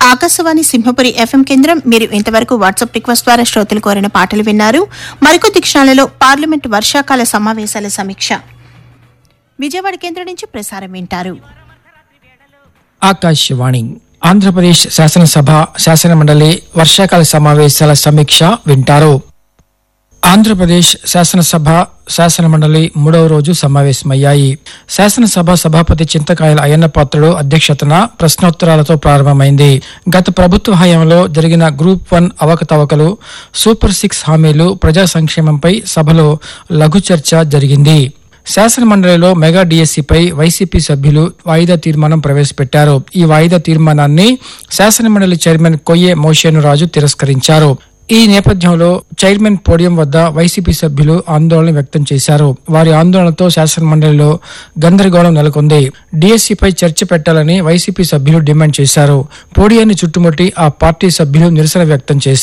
Akashvani Simhapuri FM కేంద్రం మీరు ఇంతవరకు వాట్సాప్ రిక్వెస్ట్ ద్వారా శ్రోతలు కోరిన పాటలు విన్నారు మరికొద్ది క్షణాలలో పార్లమెంట్ వర్షాకాల సమావేశాల సమీక్ష విజయవాడ కేంద్రం నుంచి ప్రసారం వింటారు ఆకాశవాణి ఆంధ్రప్రదేశ్ శాసనసభ శాసనమండలి వర్షాకాల సమావేశాల సమీక్ష వింటారు ఆంధ్రప్రదేశ్ శాసనసభ శాసనమండలి మూడవ రోజు సమావేశమయ్యాయి శాసనసభ సభాపతి చింతకాయల అయ్యన్న పాత్రుడు అధ్యక్షతన ప్రశ్నోత్తరాలతో ప్రారంభమైంది గత ప్రభుత్వ హయాంలో జరిగిన గ్రూప్ వన్ అవకతవకలు సూపర్ సిక్స్ హామీలు ప్రజా సంక్షేమంపై సభలో లఘు చర్చ జరిగింది శాసనమండలిలో మెగా డిఎస్సిపై వైసీపీ సభ్యులు వాయిదా తీర్మానం ప్రవేశపెట్టారు ఈ వాయిదా తీర్మానాన్ని శాసనమండలి చైర్మన్ కొయ్యే మోషేను రాజు తిరస్కరించారు ఈ నేపథ్యంలో చైర్మన్ పోడియం వద్ద వైసీపీ సభ్యులు ఆందోళన వ్యక్తం చేశారు వారి ఆందోళనతో శాసనమండలిలో గందరగోళం నెలకొంది డిఎస్సిపై చర్చ పెట్టాలని వైసీపీ సభ్యులు డిమాండ్ చేశారు పోడియాన్ని చుట్టుముట్టి ఆ పార్టీ సభ్యులు నిరసన వ్యక్తం చేశారు